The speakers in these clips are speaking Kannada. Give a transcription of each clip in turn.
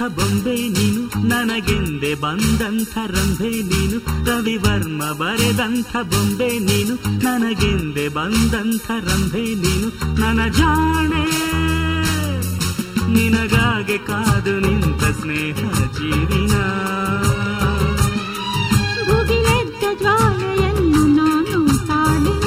ಬೊಂಬೆ ನೀನು ನನಗೆಂದೆ ಬಂದಂಥ ರಂಭೆ ನೀನು ರವಿವರ್ಮ ಬರೆದಂಥ ಬೊಂಬೆ ನೀನು ನನಗೆಂದೆ ಬಂದಂಥ ರಂಭೆ ನೀನು ನನ್ನ ಜಾಣೆ ನಿನಗಾಗೆ ಕಾದು ನಿಂತ ಸ್ನೇಹ ಜೀವಿನ ಭುಗಿಲೆದ್ದ ಜ್ವಾಲೆಯನ್ನು ನಾನು ತಾಳಿ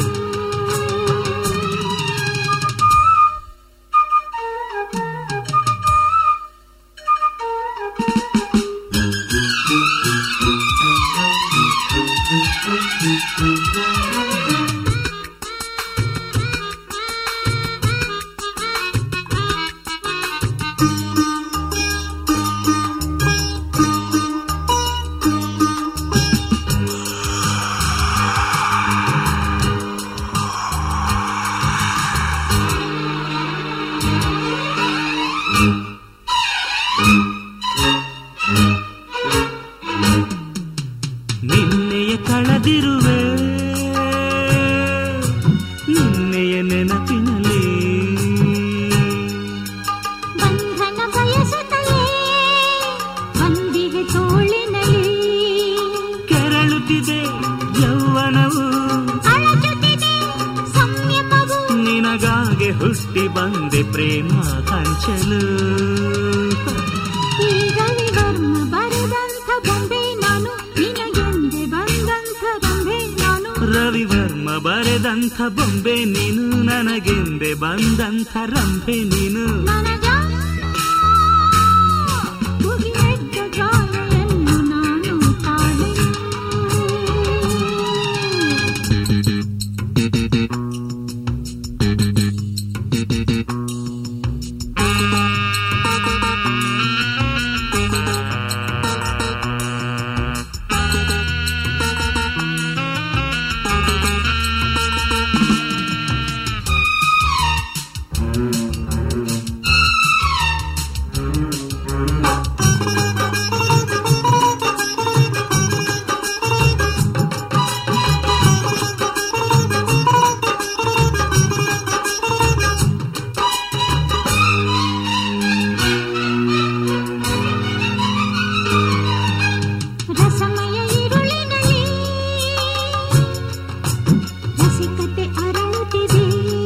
ನಿನ್ನೆಯ ಕಳೆದಿರುವೆ ನಿನ್ನೆಯ ನೆನಪಿನಲ್ಲಿ ಬಂಧನ ಬಯಸುತ್ತಲೇ ಬಂದಿಗೆ ತೋಳಿನಲ್ಲಿ ಕೆರಳುತ್ತಿದೆ ಯೌವನವು ಅಳಚುತ್ತಿದೆ ಸಂಯಮವು ನಿನಗಾಗೆ ಹುಟ್ಟಿ ಬಂದೆ ಪ್ರೇಮ ಹಂಚಲು ಈ ರವಿವರ್ಮ ಬರೆದಂಥ ಬೊಂಬೆ ನಾನು ನಿನಗೆಂದೆ ಬಂದಂಥ ರಂಬೆ ನಾನು ರವಿವರ್ಮ ಬರೆದಂಥ ಬೊಂಬೆ ನೀನು ನನಗೆಂದೆ ಬಂದಂಥ ರಂಭೆ ನೀನು ನನಗ ಭುಗಿಲೆದ್ದ ಜ್ವಾಲೆಯನ್ನು ನಾನು ತಾಳಿ ರಸಮಯ ಇರುಳಿನಲ್ಲಿ ರಸಿಕತೆ ಅರಳುತ್ತಿದೆ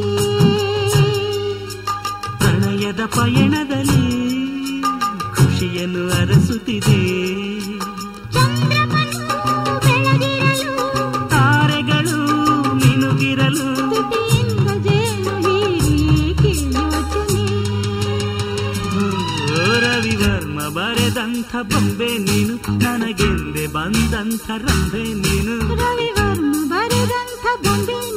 ಪ್ರಣಯದ ಪಯಣದಲ್ಲಿ ಖುಷಿಯನ್ನು ಅರಸುತ್ತಿದೆ ಚಂದ್ರಮನು ಬೆಳಗಿರಲು ತಾರೆಗಳು ಮಿನುಗಿರಲು ತುಟಿಯಿಂದ ಜೇನು ಹೀರಿ ಯೋಚನೆ ಓ ರವಿವರ್ಮ ಬರೆದಂಥ ಬೊಂಬೆ ನೀನು ನನಗೆಂದೆ ಬಂದಂಥ ರಂಭೆ ನೀನು ರವಿವರ್ಮ ಬರೆದಂಥ ಬೊಂಬೆ